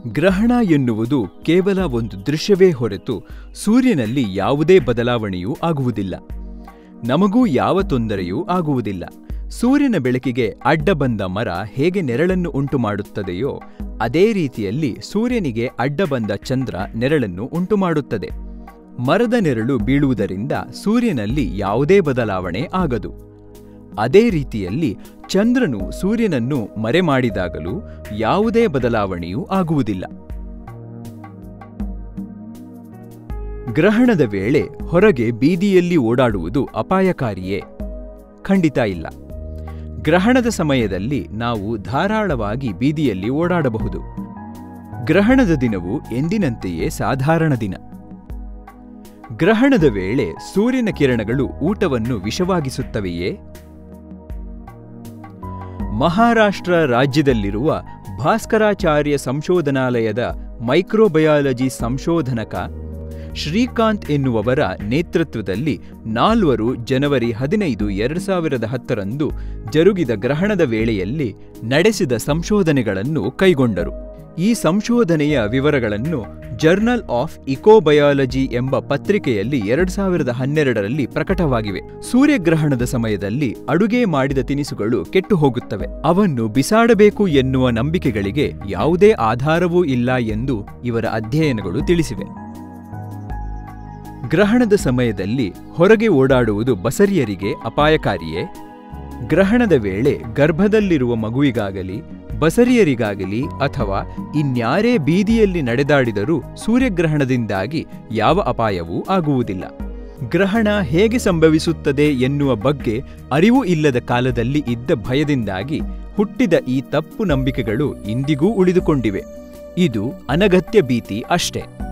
ಗ್ರಹಣ ಎನ್ನುವುದು ಕೇವಲ ಒಂದು ದೃಶ್ಯವೇ ಹೊರತು ಸೂರ್ಯನಲ್ಲಿ ಯಾವುದೇ ಬದಲಾವಣೆಯೂ ಆಗುವುದಿಲ್ಲ ನಮಗೂ ಯಾವ ತೊಂದರೆಯೂ ಆಗುವುದಿಲ್ಲ ಸೂರ್ಯನ ಬೆಳಕಿಗೆ ಅಡ್ಡ ಬಂದ ಮರ ಹೇಗೆ ನೆರಳನ್ನು ಉಂಟು ಮಾಡುತ್ತದೆಯೋ ಅದೇ ರೀತಿಯಲ್ಲಿ ಸೂರ್ಯನಿಗೆ ಅಡ್ಡ ಬಂದ ಚಂದ್ರ ನೆರಳನ್ನು ಉಂಟುಮಾಡುತ್ತದೆ ಮರದ ನೆರಳು ಬೀಳುವುದರಿಂದ ಸೂರ್ಯನಲ್ಲಿ ಯಾವುದೇ ಬದಲಾವಣೆ ಆಗದು ಅದೇ ರೀತಿಯಲ್ಲಿ ಚಂದ್ರನು ಸೂರ್ಯನನ್ನು ಮರೆಮಾಡಿದಾಗಲೂ ಯಾವುದೇ ಬದಲಾವಣೆಯೂ ಆಗುವುದಿಲ್ಲ ಗ್ರಹಣದ ವೇಳೆ ಹೊರಗೆ ಬೀದಿಯಲ್ಲಿ ಓಡಾಡುವುದು ಅಪಾಯಕಾರಿಯೇ ಖಂಡಿತ ಇಲ್ಲ ಗ್ರಹಣದ ಸಮಯದಲ್ಲಿ ನಾವು ಧಾರಾಳವಾಗಿ ಬೀದಿಯಲ್ಲಿ ಓಡಾಡಬಹುದು ಗ್ರಹಣದ ದಿನವು ಎಂದಿನಂತೆಯೇ ಸಾಧಾರಣ ದಿನ ಗ್ರಹಣದ ವೇಳೆ ಸೂರ್ಯನ ಕಿರಣಗಳು ಊಟವನ್ನು ವಿಷವಾಗಿಸುತ್ತವೆಯೇ ಮಹಾರಾಷ್ಟ್ರ ರಾಜ್ಯದಲ್ಲಿರುವ ಭಾಸ್ಕರಾಚಾರ್ಯ ಸಂಶೋಧನಾಲಯದ ಮೈಕ್ರೋಬಯಾಲಜಿ ಸಂಶೋಧನಕ ಶ್ರೀಕಾಂತ್ ಎನ್ನುವವರ ನೇತೃತ್ವದಲ್ಲಿ ನಾಲ್ವರು ಜನವರಿ ಹದಿನೈದು ಎರಡು ಸಾವಿರದ ಹತ್ತರಂದು ಜರುಗಿದ ಗ್ರಹಣದ ವೇಳೆಯಲ್ಲಿ ನಡೆಸಿದ ಸಂಶೋಧನೆಗಳನ್ನು ಕೈಗೊಂಡರು ಈ ಸಂಶೋಧನೆಯ ವಿವರಗಳನ್ನು ಜರ್ನಲ್ ಆಫ್ ಇಕೋಬಯಾಲಜಿ ಎಂಬ ಪತ್ರಿಕೆಯಲ್ಲಿ ಎರಡು ಸಾವಿರದ ಹನ್ನೆರಡರಲ್ಲಿ ಪ್ರಕಟವಾಗಿವೆ ಸೂರ್ಯಗ್ರಹಣದ ಸಮಯದಲ್ಲಿ ಅಡುಗೆ ಮಾಡಿದ ತಿನಿಸುಗಳು ಕೆಟ್ಟು ಹೋಗುತ್ತವೆ ಅವನ್ನು ಬಿಸಾಡಬೇಕು ಎನ್ನುವ ನಂಬಿಕೆಗಳಿಗೆ ಯಾವುದೇ ಆಧಾರವೂ ಇಲ್ಲ ಎಂದು ಇವರ ಅಧ್ಯಯನಗಳು ತಿಳಿಸಿವೆ ಗ್ರಹಣದ ಸಮಯದಲ್ಲಿ ಹೊರಗೆ ಓಡಾಡುವುದು ಬಸರಿಯರಿಗೆ ಅಪಾಯಕಾರಿಯೇ ಗ್ರಹಣದ ವೇಳೆ ಗರ್ಭದಲ್ಲಿರುವ ಮಗುವಿಗಾಗಲಿ ಬಸರಿಯರಿಗಾಗಲಿ ಅಥವಾ ಇನ್ಯಾರೇ ಬೀದಿಯಲ್ಲಿ ನಡೆದಾಡಿದರೂ ಸೂರ್ಯಗ್ರಹಣದಿಂದಾಗಿ ಯಾವ ಅಪಾಯವೂ ಆಗುವುದಿಲ್ಲ ಗ್ರಹಣ ಹೇಗೆ ಸಂಭವಿಸುತ್ತದೆ ಎನ್ನುವ ಬಗ್ಗೆ ಅರಿವು ಇಲ್ಲದ ಕಾಲದಲ್ಲಿ ಇದ್ದ ಭಯದಿಂದಾಗಿ ಹುಟ್ಟಿದ ಈ ತಪ್ಪು ನಂಬಿಕೆಗಳು ಇಂದಿಗೂ ಉಳಿದುಕೊಂಡಿವೆ ಇದು ಅನಗತ್ಯ ಭೀತಿ ಅಷ್ಟೇ